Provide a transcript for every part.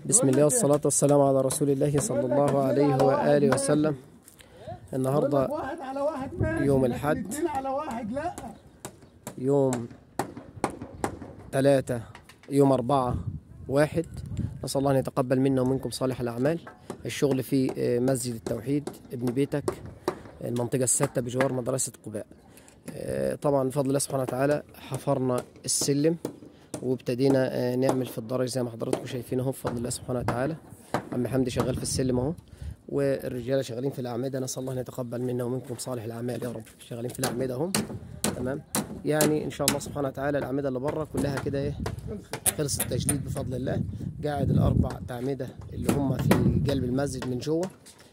بسم الله والصلاة والسلام على رسول الله صلى الله عليه وآله وسلم النهاردة واحد على واحد ماشي يوم لكن الحد. اتنين على واحد لا يوم ثلاثة يوم أربعة واحد نسأل الله أن يتقبل منا ومنكم صالح الأعمال الشغل في آه، مسجد التوحيد ابن بيتك المنطقة الستة بجوار مدرسة قباء آه، طبعا بفضل الله سبحانه وتعالى حفرنا السلم وابتدينا آه، نعمل في الدرج زي ما حضراتكم شايفين اهو بفضل الله سبحانه وتعالى عم حمدي شغال في السلم اهو والرجاله شغالين في الاعمده نسال الله ان يتقبل منا ومنكم صالح الاعمال يا رب شغالين في الاعمده اهم تمام يعني ان شاء الله سبحانه وتعالى الاعمده اللي بره كلها كده ايه خلص التجليد بفضل الله قاعد الاربع اعمده اللي هم في قلب المسجد من جوه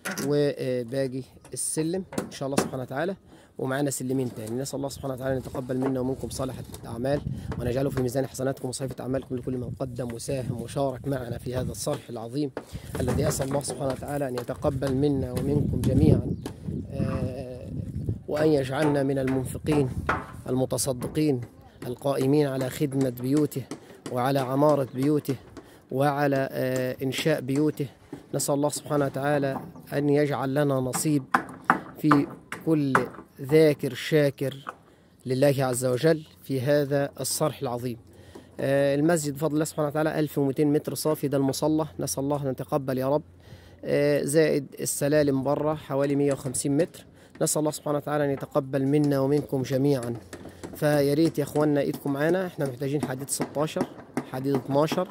وباقي السلم ان شاء الله سبحانه وتعالى ومعانا سلمين تاني نسال الله سبحانه وتعالى ان يتقبل منا ومنكم صالح الاعمال وان يجعله في ميزان حسناتكم وصيفه اعمالكم لكل من قدم وساهم وشارك معنا في هذا الصرح العظيم الذي اسال الله سبحانه وتعالى ان يتقبل منا ومنكم جميعا آه، وان يجعلنا من المنفقين المتصدقين القائمين على خدمه بيوته وعلى عماره بيوته وعلى آه، انشاء بيوته نسال الله سبحانه وتعالى ان يجعل لنا نصيب في كل ذاكر شاكر لله عز وجل في هذا الصرح العظيم آه، المسجد بفضل الله سبحانه وتعالى 1200 متر صافي ده المصلى نسأل الله أن يتقبل يا رب آه، زائد السلالم بره حوالي 150 متر نسأل الله سبحانه وتعالى أن يتقبل منا ومنكم جميعا فيا ريت يا اخوانا ايدكم معانا احنا محتاجين حديد 16 حديد 12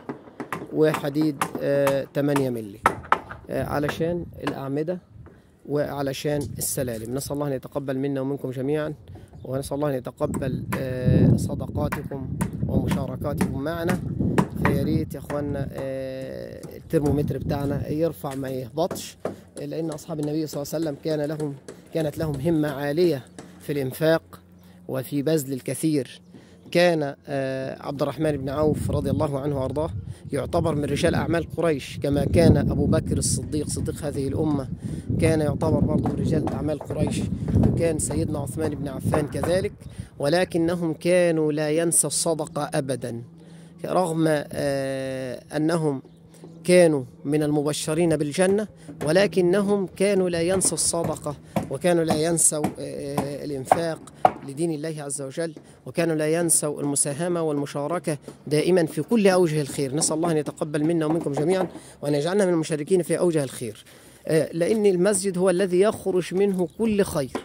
وحديد آه 8 مللي آه علشان الأعمدة وعلشان السلالم نسأل الله أن يتقبل منا ومنكم جميعا ونسأل الله أن يتقبل آه، صدقاتكم ومشاركاتكم معنا فيا ريت يا اخوانا آه، الترمومتر بتاعنا يرفع ما يهبطش لأن أصحاب النبي صلى الله عليه وسلم كان لهم كانت لهم همة عالية في الإنفاق وفي بذل الكثير كان آه، عبد الرحمن بن عوف رضي الله عنه وارضاه يعتبر من رجال اعمال قريش كما كان ابو بكر الصديق صديق هذه الامه كان يعتبر برضه من رجال اعمال قريش وكان سيدنا عثمان بن عفان كذلك ولكنهم كانوا لا ينسى الصدقه ابدا رغم آه، انهم كانوا من المبشرين بالجنة ولكنهم كانوا لا ينسوا الصدقة وكانوا لا ينسوا آه، الإنفاق لدين الله عز وجل وكانوا لا ينسوا المساهمة والمشاركة دائما في كل أوجه الخير نسأل الله أن يتقبل منا ومنكم جميعا وأن يجعلنا من المشاركين في أوجه الخير آه، لأن المسجد هو الذي يخرج منه كل خير